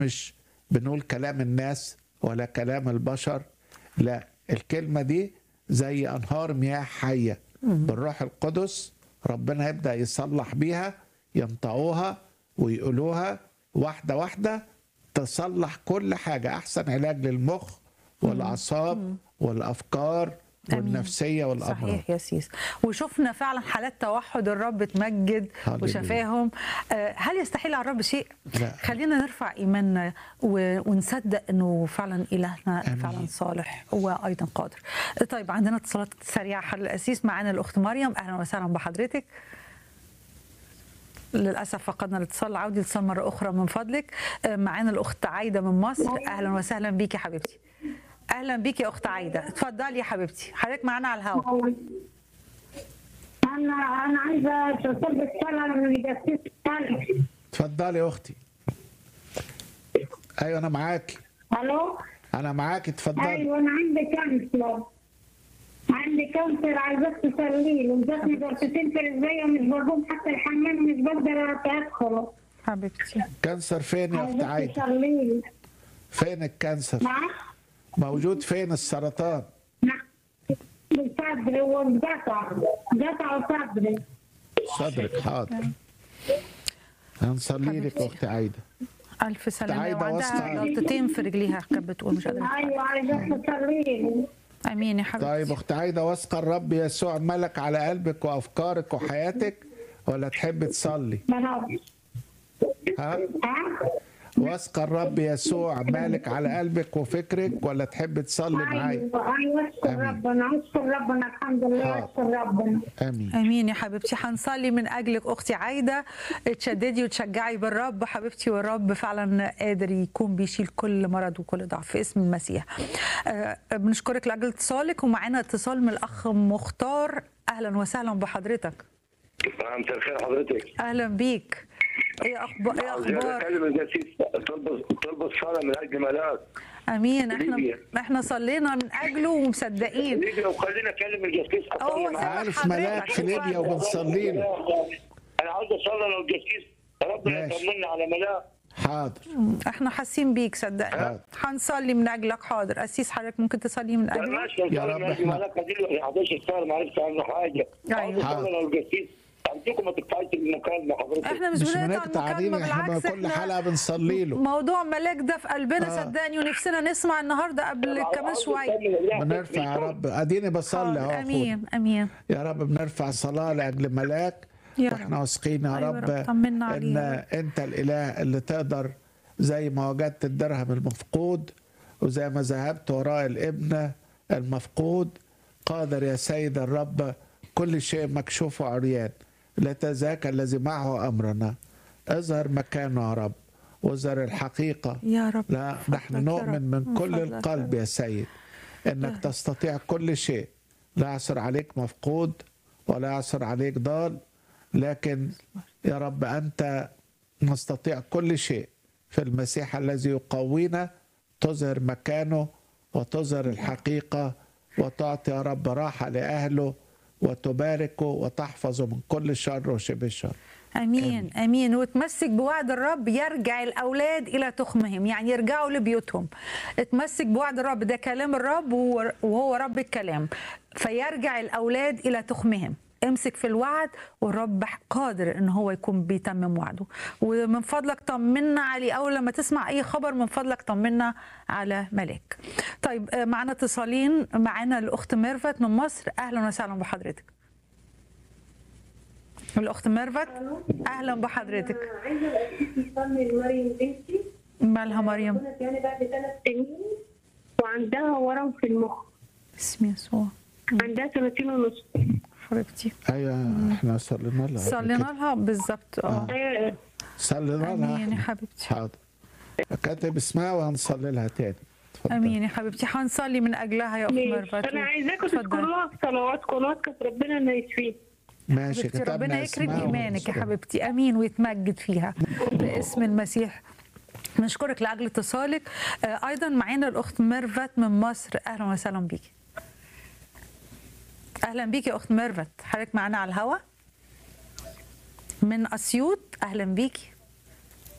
مش بنقول كلام الناس ولا كلام البشر لا الكلمة دي زي أنهار مياه حية بالروح القدس ربنا يبدأ يصلح بيها ينطقوها ويقولوها واحدة واحدة تصلح كل حاجة أحسن علاج للمخ والأعصاب والأفكار أمين. والنفسية والأمراض صحيح يا سيس وشفنا فعلا حالات توحد الرب تمجد هللويا. وشفاهم آه، هل يستحيل على الرب شيء لا. خلينا نرفع ايماننا و- ونصدق انه فعلا الهنا آمين. فعلا صالح وايضا قادر طيب عندنا اتصالات سريعه حل الاسيس معانا الاخت مريم اهلا وسهلا بحضرتك للاسف فقدنا الاتصال عودي الاتصال مره اخرى من فضلك آه، معانا الاخت عايده من مصر اهلا وسهلا بيكي يا حبيبتي اهلا بيكي يا اخت عايده اتفضلي يا حبيبتي حضرتك معانا على الهواء انا انا عايزه اتصل بالصلاه من الجاسوس الثالث اتفضلي يا أختي أيوة أنا معاكي الو أنا معاكي اتفضلي ايوه انا عندي كانسر عندي كانسر عايزاك تصلي لي وجاتني ضربتين في رجليا مش بقوم حتى الحمام مش بقدر ادخل حبيبتي كانسر فين يا أخت عايزاك عايدة تصلي لي فين الكانسر نعم موجود فين السرطان نعم صدري وانقطع قطع صدري صدرك حاضر هنصلي لك يا أختي عايدة الف سلامه عايدة وعندها واسطة. جلطتين في رجليها كانت بتقول مش قادره ايوه عايزاك تصلي لي امين يا حبيبتي طيب اخت عايده واثقه الرب يسوع ملك على قلبك وافكارك وحياتك ولا تحب تصلي ما نعرفش ها ها واثقه الرب يسوع مالك على قلبك وفكرك ولا تحب تصلي معايا ايوه ايوه اشكر آمين. ربنا اشكر ربنا الحمد لله حاضر. اشكر ربنا امين امين يا حبيبتي هنصلي من اجلك اختي عايده تشددي وتشجعي بالرب حبيبتي والرب فعلا قادر يكون بيشيل كل مرض وكل ضعف في اسم المسيح آه، بنشكرك لاجل اتصالك ومعانا اتصال من الاخ مختار اهلا وسهلا بحضرتك مساء الخير حضرتك اهلا بيك ايه اخبار ايه عاوز اخبار اكلم الجاسوس طلب طلب الصلاه من اجل ملاك امين احنا ليبيا. احنا صلينا من اجله ومصدقين ليبيا وخلينا اكلم الجاسوس هو اصلي زي معاه عارف حضرتك ملاك في ليبيا اتفضل. وبنصلي له انا عاوز اصلي لو الجاسوس ربنا ماشي. يطمنا على ملاك حاضر احنا حاسين بيك صدقني حاضر. هنصلي من اجلك حاضر اسيس حضرتك ممكن تصلي من اجله ماشي يا نصلي رب من أجل إحنا- ملاك اديله 11 سنه ما عرفتش عنه حاجه عاوز أيوة. اصلي لو الجاسوس ارجوكم ما تقطعش المكالمه حضرتك احنا مش, مش بنقطع بنقطع عادين المكالمه احنا بالعكس كل احنا حلقه بنصلي له موضوع ملاك ده في قلبنا آه. صدقني ونفسنا نسمع النهارده قبل كمان شويه بنرفع يا رب اديني بصلي اهو حاضر. يا أخويا. امين امين يا رب بنرفع صلاه لاجل ملاك يا رب. واحنا واثقين يا أيوة يا رب رب، طمنا عليه ان يا رب. انت الاله اللي تقدر زي ما وجدت الدرهم المفقود وزي ما ذهبت وراء الابن المفقود قادر يا سيد الرب كل شيء مكشوف وعريان لا تذاك الذي معه امرنا اظهر مكانه يا رب واظهر الحقيقه يا رب لا فضلك نحن يا نؤمن رب، من كل فضلك يا القلب رب. يا سيد انك تستطيع كل شيء لا يعثر عليك مفقود ولا يعثر عليك ضال لكن يا رب انت نستطيع كل شيء في المسيح الذي يقوينا تظهر مكانه وتظهر الحقيقه وتعطي يا رب راحه لاهله وتباركه وتحفظه من كل شر وشبه شر امين امين وتمسك بوعد الرب يرجع الاولاد الى تخمهم يعني يرجعوا لبيوتهم اتمسك بوعد الرب ده كلام الرب وهو- وهو رب الكلام فيرجع الاولاد الى تخمهم امسك في الوعد والرب قادر ان هو يكون بيتمم وعده ومن فضلك طمنا عليه اول لما تسمع اي خبر من فضلك طمنا على ملاك طيب آه، معانا اتصالين معانا الاخت ميرفت من مصر اهلا وسهلا بحضرتك الاخت ميرفت اهلا بحضرتك عايزه الاسيس يصلي لمريم بنتي مالها مريم ربنا كان بعد ثلاث سنين وعندها ورم في المخ اسم يسوع عندها سنتين ونص حبيبتي ايوه احنا صلينا لها قبل صلينا كده. لها بالظبط اه آه، صلينا لها امين يا احنا. حبيبتي حاضر كاتب اسمها وهنصلي لها تاني اتفضل. امين يا حبيبتي هنصلي من اجلها يا اخت ميرفت انا عايزاكم اتفضلي. تذكروها في صلواتكم واسكت ربنا انه يشفيه ماشي حبيبتي كتبنا ربنا يكرم اسمها ايمانك يا ونذكرها. حبيبتي امين ويتمجد فيها باسم المسيح نشكرك لاجل اتصالك آه، ايضا معانا الاخت ميرفت من مصر اهلا وسهلا بيكي اهلا بيكي يا اخت ميرفت حضرتك معانا على الهوا من اسيوط اهلا بيكي